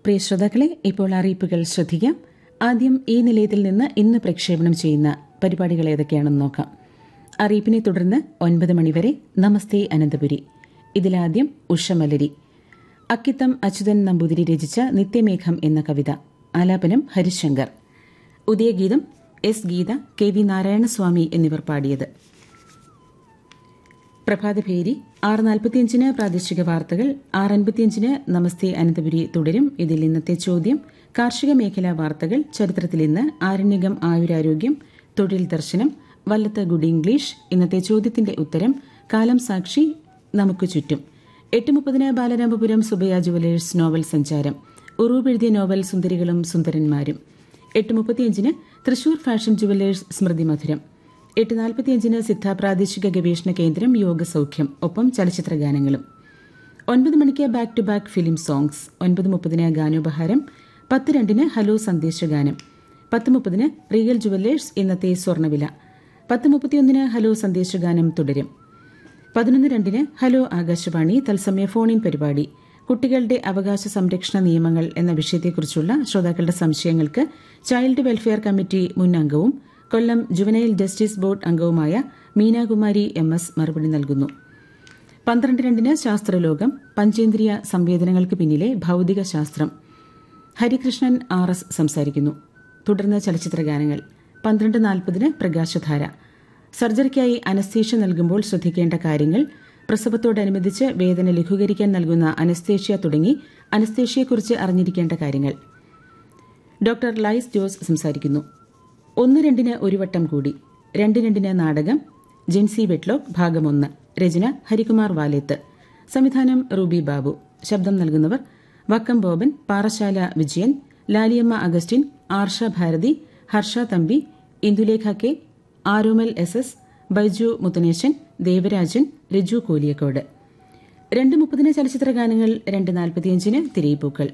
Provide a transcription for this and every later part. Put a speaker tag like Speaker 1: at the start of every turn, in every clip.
Speaker 1: പ്രിയ ശ്രോതാക്കളെ ഇപ്പോൾ അറിയിപ്പുകൾ ശ്രദ്ധിക്കാം ആദ്യം ഈ നിലയത്തിൽ നിന്ന് ഇന്ന് പ്രക്ഷേപണം ചെയ്യുന്ന പരിപാടികൾ ഏതൊക്കെയാണെന്ന് നോക്കാം അറിയിപ്പിനെ തുടർന്ന് ഒൻപത് മണിവരെ നമസ്തേ അനന്തപുരി ഇതിലാദ്യം ഉഷമലരി അക്കിത്തം അച്യുതൻ നമ്പൂതിരി രചിച്ച നിത്യമേഘം എന്ന കവിത ആലാപനം ഹരിശങ്കർ ഉദയഗീതം S Geetha K V Narayanaswamy എന്നിവർ പാടിയത് പ്രഭാതഭേരി ആറ് നാൽപ്പത്തിയഞ്ചിന് പ്രാദേശിക വാർത്തകൾ ആറ് അൻപത്തിയഞ്ചിന് നമസ്തേ അനന്തപുരി തുടരും ഇതിൽ ഇന്നത്തെ ചോദ്യം കാർഷിക മേഖലാ വാർത്തകൾ ചരിത്രത്തിൽ ഇന്ന് ആരണ്യകം ആയുരാരോഗ്യം തൊഴിൽ ദർശനം വല്ലത്ത് ഗുഡ് ഇംഗ്ലീഷ് ഇന്നത്തെ ചോദ്യത്തിന്റെ ഉത്തരം കാലം സാക്ഷി നമുക്ക് ചുറ്റും എട്ട് മുപ്പതിന് ബാലരാമപുരം സുബയ ജുവലേഴ്സ് നോവൽ സഞ്ചാരം ഉറൂബ് എഴുതിയ നോവൽ സുന്ദരികളും സുന്ദരന്മാരും എട്ട് മുപ്പത്തിയഞ്ചിന് തൃശൂർ ഫാഷൻ ജുവലേഴ്സ് സ്മൃതി മധുരം എട്ട് നാൽപ്പത്തിയഞ്ചിന് സിദ്ധ പ്രാദേശിക ഗവേഷണ കേന്ദ്രം യോഗസൌഖ്യം ഒപ്പം ചലച്ചിത്ര ഗാനങ്ങളും ഒൻപത് മണിക്ക് back to back film songs ഒൻപത് മുപ്പതിന് ഗാനോപഹാരം പത്ത് രണ്ടിന് ഹലോ സന്ദേശഗാനം പത്ത് മുപ്പതിന് റിയൽ ജുവല്ലേഴ്സ് ഇന്നത്തെ സ്വർണ്ണവില പത്ത് മുപ്പത്തിയൊന്നിന് ഹലോ സന്ദേശഗാനം തുടരും പതിനൊന്ന് രണ്ടിന് ഹലോ ആകാശവാണി തത്സമയ ഫോൺ ഇൻ പരിപാടി കുട്ടികളുടെ അവകാശ സംരക്ഷണ നിയമങ്ങൾ എന്ന വിഷയത്തെക്കുറിച്ചുള്ള ശ്രോതാക്കളുടെ സംശയങ്ങൾക്ക് ചൈൽഡ് വെൽഫെയർ കമ്മിറ്റി മുൻ അംഗവും കൊല്ലം ജുവനൈൽ ജസ്റ്റിസ് ബോർഡ് അംഗവുമായ മീനാകുമാരി എം എസ് മറുപടി നൽകുന്നു പന്ത്രണ്ട് രണ്ടിന് ശാസ്ത്രലോകം പഞ്ചേന്ദ്രിയ സംവേദനങ്ങൾക്ക് പിന്നിലെ ഭൌതിക ശാസ്ത്രം ഹരികൃഷ്ണൻ ആർ എസ് സംസാരിക്കുന്നു തുടർന്ന് ചലച്ചിത്ര ഗാനങ്ങൾ പന്ത്രണ്ട് നാൽപ്പതിന് പ്രകാശധാര സർജറിക്കായി അനസ്തേഷ്യ നൽകുമ്പോൾ ശ്രദ്ധിക്കേണ്ട കാര്യങ്ങൾ പ്രസവത്തോടനുബന്ധിച്ച് വേദന ലഘൂകരിക്കാൻ നൽകുന്ന അനസ്തേഷ്യ തുടങ്ങി അനസ്തേഷ്യയെക്കുറിച്ച് അറിഞ്ഞിരിക്കേണ്ട കാര്യങ്ങൾ ഡോക്ടർ ലൈസ് ജോസ് സംസാരിക്കുന്നു ഒന്ന് രണ്ടിന് ഒരു വട്ടം കൂടി രണ്ട് രണ്ടിന് നാടകം ജെൻസി വെട്ലോക്ക് ഭാഗം ഒന്ന് രചന ഹരികുമാർ വാലേത്ത് സംവിധാനം റൂബി ബാബു ശബ്ദം നൽകുന്നവർ Vakkam Boban Parassala Vijayan Laliyamma Augustine Arsha Bharathi Harsha Thampi Indulekha K Aromal S S Baiju Muthaneshan Devarajan Raju Kolliyakode രണ്ട് മുപ്പതിന് ചലച്ചിത്ര ഗാനങ്ങൾ രണ്ട് നാൽപ്പത്തിയഞ്ചിന് തിരയിപ്പൂക്കൾ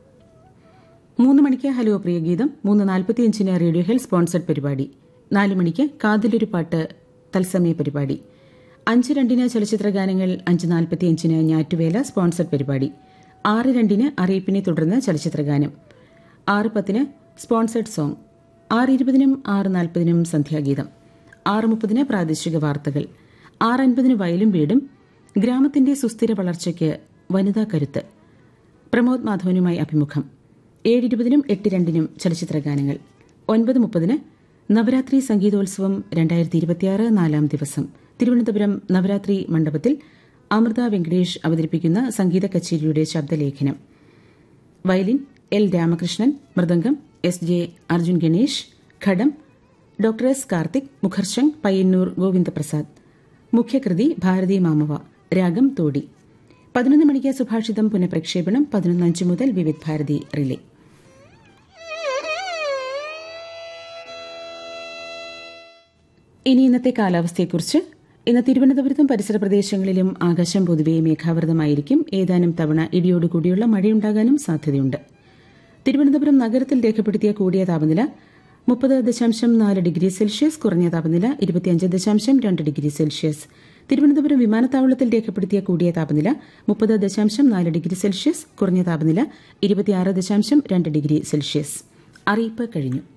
Speaker 1: മൂന്ന് മണിക്ക് ഹലോ പ്രിയ ഗീതം മൂന്ന് നാൽപ്പത്തിയഞ്ചിന് റേഡിയോ ഹെൽത്ത് സ്പോൺസർഡ് പരിപാടി നാല് മണിക്ക് കാതിലൊരു പാട്ട് തത്സമയ പരിപാടി അഞ്ച് രണ്ടിന് ചലച്ചിത്ര ഗാനങ്ങൾ അഞ്ച് നാൽപ്പത്തിയഞ്ചിന് ഞാറ്റുവേല സ്പോൺസർഡ് പരിപാടി ആറ് രണ്ടിന് അറിയിപ്പിനെ തുടർന്ന് ചലച്ചിത്ര ഗാനം ആറ് പത്തിന് സ്പോൺസർഡ് സോങ് ആറ് ഇരുപതിനും ആറ് നാൽപ്പതിനും സന്ധ്യാഗീതം ആറ് മുപ്പതിന് പ്രാദേശിക വാർത്തകൾ ആറ് അൻപതിന് വയലും വീടും ഗ്രാമത്തിന്റെ സുസ്ഥിര വളർച്ചയ്ക്ക് വനിതാ കരുത്ത് പ്രമോദ് മാധവനുമായി അഭിമുഖം ഏഴ് ഇരുപതിനും എട്ട് രണ്ടിനും ചലച്ചിത്ര ഗാനങ്ങൾ ഒൻപത് മുപ്പതിന് നവരാത്രി സംഗീതോത്സവം രണ്ടായിരത്തി ഇരുപത്തിയാറ് നാലാം ദിവസം തിരുവനന്തപുരം നവരാത്രി മണ്ഡപത്തിൽ അമൃത വെങ്കടേഷ് അവതരിപ്പിക്കുന്ന സംഗീത കച്ചേരിയുടെ ശബ്ദലേഖനം violin L Ramakrishnan mridangam S J Arjun Ganesh ghatam doctor S Karthik mukharshankh Payyanur Govindaprasad മുഖ്യകൃതി ഭാരതി മാമവ രാഗം തോടി പതിനൊന്ന് മണിക്ക് സുഭാഷിതം പുനഃപ്രക്ഷേപണം പതിനൊന്ന് അഞ്ച് മുതൽ വിവിധ് ഭാരതി റിലേ ഇനി ഇന്നത്തെ കാലാവസ്ഥയെക്കുറിച്ച് ഇന്ന് തിരുവനന്തപുരത്തും പരിസര പ്രദേശങ്ങളിലും ആകാശം പൊതുവെ മേഘാവൃതമായിരിക്കും ഏതാനും തവണ ഇടിയോടുകൂടിയുള്ള മഴയുണ്ടാകാനും സാധ്യതയുണ്ട് തിരുവനന്തപുരം നഗരത്തിൽ രേഖപ്പെടുത്തിയ കൂടിയ താപനില മുപ്പത് ദശാംശം നാല് ഡിഗ്രി സെൽഷ്യസ് കുറഞ്ഞ താപനില ഇരുപത്തിയഞ്ച് ദശാംശം രണ്ട് ഡിഗ്രി സെൽഷ്യസ് തിരുവനന്തപുരം വിമാനത്താവളത്തിൽ രേഖപ്പെടുത്തിയ കൂടിയ താപനില മുപ്പത് ദശാംശം നാല് ഡിഗ്രി സെൽഷ്യസ് കുറഞ്ഞ താപനില ഇരുപത്തിയാറ് ദശാംശം രണ്ട് ഡിഗ്രി സെൽഷ്യസ് അറിയിപ്പ് കഴിഞ്ഞു